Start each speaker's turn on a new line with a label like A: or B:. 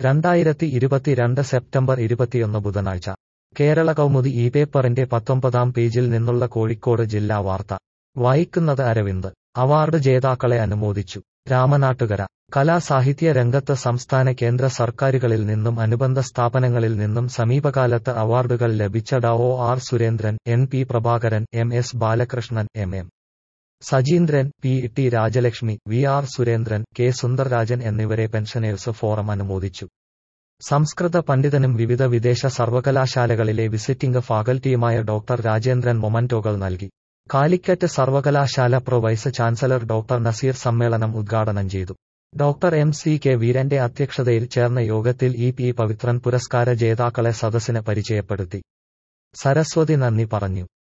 A: രണ്ടായിരത്തി ഇരുപത്തിരണ്ട് സെപ്റ്റംബർ ഇരുപത്തിയൊന്ന് ബുധനാഴ്ച കേരള കൗമുദി ഈ പേപ്പറിന്റെ പത്തൊമ്പതാം പേജിൽ നിന്നുള്ള കോഴിക്കോട് ജില്ലാ വാർത്ത വായിക്കുന്നത് അരവിന്ദ് അവാർഡ് ജേതാക്കളെ അനുമോദിച്ചു രാമനാട്ടുകര കലാ സാഹിത്യ രംഗത്ത് സംസ്ഥാന കേന്ദ്ര സർക്കാരുകളിൽ നിന്നും അനുബന്ധ സ്ഥാപനങ്ങളിൽ നിന്നും സമീപകാലത്ത് അവാർഡുകൾ ലഭിച്ച ഡ O R Surendran N P Prabhakaran M S Balakrishnan M M Sajeendran P T Rajalakshmi V R Surendran K Sundarrajan എന്നിവരെ പെൻഷനേഴ്സ് ഫോറം അനുമോദിച്ചു സംസ്കൃത പണ്ഡിതനും വിവിധ വിദേശ സർവകലാശാലകളിലെ വിസിറ്റിംഗ് ഫാക്കൽറ്റിയുമായ ഡോക്ടർ രാജേന്ദ്രൻ മൊമന്റോകൾ നൽകി കാലിക്കറ്റ് സർവകലാശാല pro vice chancellor doctor Naseer സമ്മേളനം ഉദ്ഘാടനം ചെയ്തു ഡോക്ടർ എം സി കെ വീരന്റെ അധ്യക്ഷതയിൽ ചേർന്ന യോഗത്തിൽ ഇ പി പവിത്രൻ പുരസ്കാര ജേതാക്കളെ സദസ്സിന് പരിചയപ്പെടുത്തി സരസ്വതി നന്ദി പറഞ്ഞു